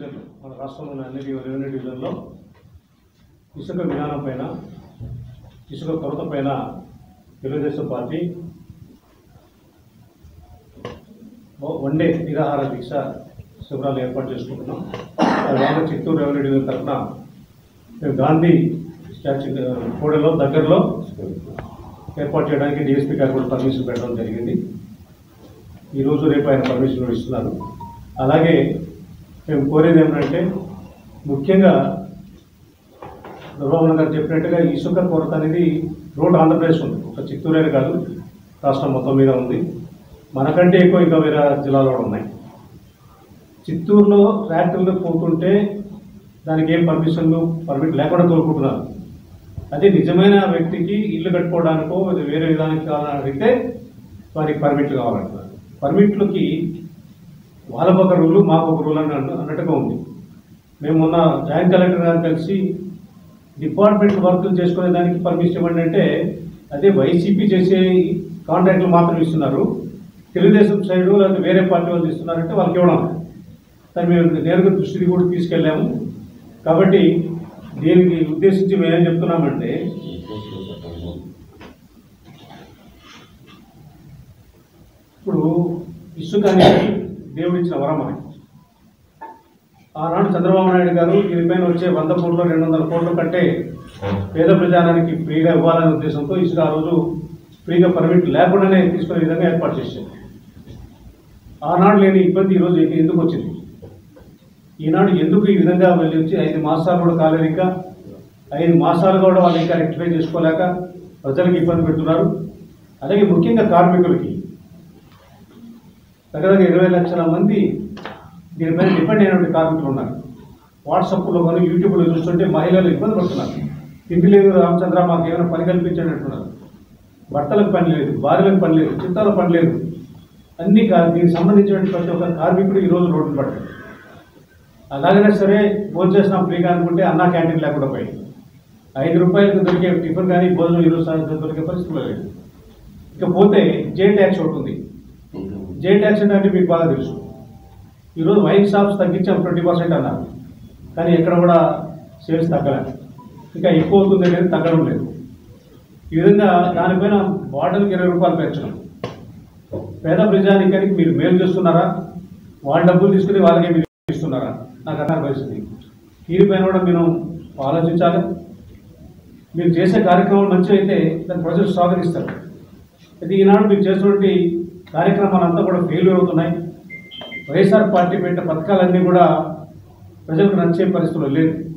డివిజన్లు మన రాష్ట్రంలోని అన్ని డివి- రెవెన్యూ డివిజన్లో ఇసుక విధానం పైన ఇసుక కొరత పైన తెలుగుదేశం పార్టీ ఓ- వన్ డే నిరాహార దీక్ష శిబిరాలు ఏర్పాటు చేసుకుంటున్నాం అలాగే చిత్తూరు రెవెన్యూ డివిజన్ తరఫున మేము గాంధీ స్టాచ్యూ కూడలో దగ్గరలో ఏర్పాటు చేయడానికి డిఎస్పీ గారు కూడా పర్మిషన్ పెట్టడం జరిగింది ఈరోజు రేపు ఆయన పర్మిషన్ కూడా ఇస్తున్నారు అలాగే మేము కోరేది ఏమంటే ముఖ్యంగా దుర్బాబు గారు చెప్పినట్టుగా ఇసుక కొరత అనేది రోడ్ ఆంధ్రప్రదేశ్ ఉంది ఒక చిత్తూరే కాదు రాష్ట్రం మొత్తం మీద ఉంది మనకంటే ఎక్కువ ఇంకా వేరే జిల్లాలో కూడా ఉన్నాయి చిత్తూరులో ట్రాక్టర్లు పోతుంటే దానికి ఏం పర్మిషన్లు పర్మిట్ లేకుండా తోలుకుంటున్నారు అదే నిజమైన వ్యక్తికి ఇల్లు కట్టుకోవడానికో అది వేరే విధానికి కావాలని అడిగితే వారికి పర్మిట్లు కావాలంటున్నారు పర్మిట్లకి వాళ్ళకు ఒక రూలు మాకు ఒక రూల్ అని అన్న- అన్నట్టుగా ఉంది మేము మొన్న జాయింట్ కలెక్టర్ గారు కలిసి డిపార్ట్మెంట్ వర్కులు చేసుకునే దానికి పర్మిషన్ ఇవ్వండి అంటే అదే వైసీపీ చేసే కాంట్రాక్ట్లు మాత్రం ఇస్తున్నారు తెలుగుదేశం సైడు లేకపోతే వేరే పార్టీ వాళ్ళు ఇస్తున్నారంటే వాళ్ళకి ఇవ్వడం దాన్ని మేము నేరుగా దృష్టికి కూడా తీసుకెళ్ళాము కాబట్టి దీనికి ఉద్దేశించి మేమేం చెప్తున్నామంటే ఇప్పుడు ఇసుక అనేది దేవుడిచ్చిన వరం మనకి ఆనాడు చంద్రబాబు నాయుడు గారు దీనిపైన వచ్చే వంద కోట్లు రెండు వందల కోట్ల కంటే పేద ప్రజానానికి ఫ్రీగా ఇవ్వాలనే ఉద్దేశంతో ఇసుక ఆ రోజు ఫ్రీగా పర్మిట్ లేకుండానే తీసుకునే విధంగా ఏర్పాటు చేశారు ఆనాడు లేని ఇబ్బంది ఈరోజు ఎందుకు వచ్చింది ఈనాడు ఎందుకు ఈ విధంగా వెళ్ళి వచ్చి ఐదు మాసాలు కూడా కాలేదు ఇంకా ఐదు మాసాలు కూడా వాళ్ళు ఇంకా రెక్టిఫై చేసుకోలేక ప్రజలకు ఇబ్బంది పెడుతున్నారు అలాగే ముఖ్యంగా కార్మికులకి దగ్గర దగ్గర ఇరవై లక్షల మంది దీనిపైన డిపెండ్ అయినటువంటి కార్మికులు ఉన్నారు వాట్సాప్లో కానీ యూట్యూబ్లో చూస్తుంటే మహిళలు ఇబ్బంది పడుతున్నారు ఇంటి లేదు రామచంద్ర మాకు ఏమైనా పని కల్పించాడంటున్నారు భర్తలకు పని లేదు భార్యలకు పని లేదు చిత్తాలకు పని లేదు అన్ని కా- దీనికి సంబంధించిన ప్రతి ఒక్క కార్మికుడు ఈరోజు రోడ్డు పడ్డాడు అలాగనే సరే భోజనం చేసినాం ఫ్రీగా అనుకుంటే అన్నా క్యాంటీన్ లేకుండా పోయింది ఐదు రూపాయలకు దొరికే టిఫిన్ కానీ భోజనం ఈరోజు సాయంత్రం దొరికే పరిస్థితులు లేదు ఇక పోతే జే ట్యాక్స్ ఒకటి ఉంది జే ట్యాక్స్ అంటే మీకు బాగా తెలుసు ఈరోజు వైన్ షాప్స్ తగ్గించాం ట్వంటీ పర్సెంట్ అన్నారు కానీ ఎక్కడ కూడా సేల్స్ తగ్గలేదు ఇంకా ఎక్కువ అవుతుంది అనేది తగ్గడం లేదు ఈ విధంగా దానిపైన బాటిల్కి ఇరవై రూపాయలు పెంచడం పేద ప్రజానికానికి మీరు మేలు చేస్తున్నారా వాళ్ళ డబ్బులు తీసుకుని వాళ్ళకే మీరు ఇస్తున్నారా నాకు అర్థం పరిస్థితి దీనిపైన కూడా మీరు ఆలోచించాలి మీరు చేసే కార్యక్రమాలు మంచివి అయితే దాన్ని ప్రజలు స్వాగతిస్తారు అయితే ఈనాడు మీరు చేసినటువంటి కార్యక్రమాలంతా కూడా ఫెయిల్యూర్ అవుతున్నాయి వైఎస్ఆర్ పార్టీ పెట్టిన పథకాలన్నీ కూడా ప్రజలకు నచ్చే పరిస్థితులు లేదు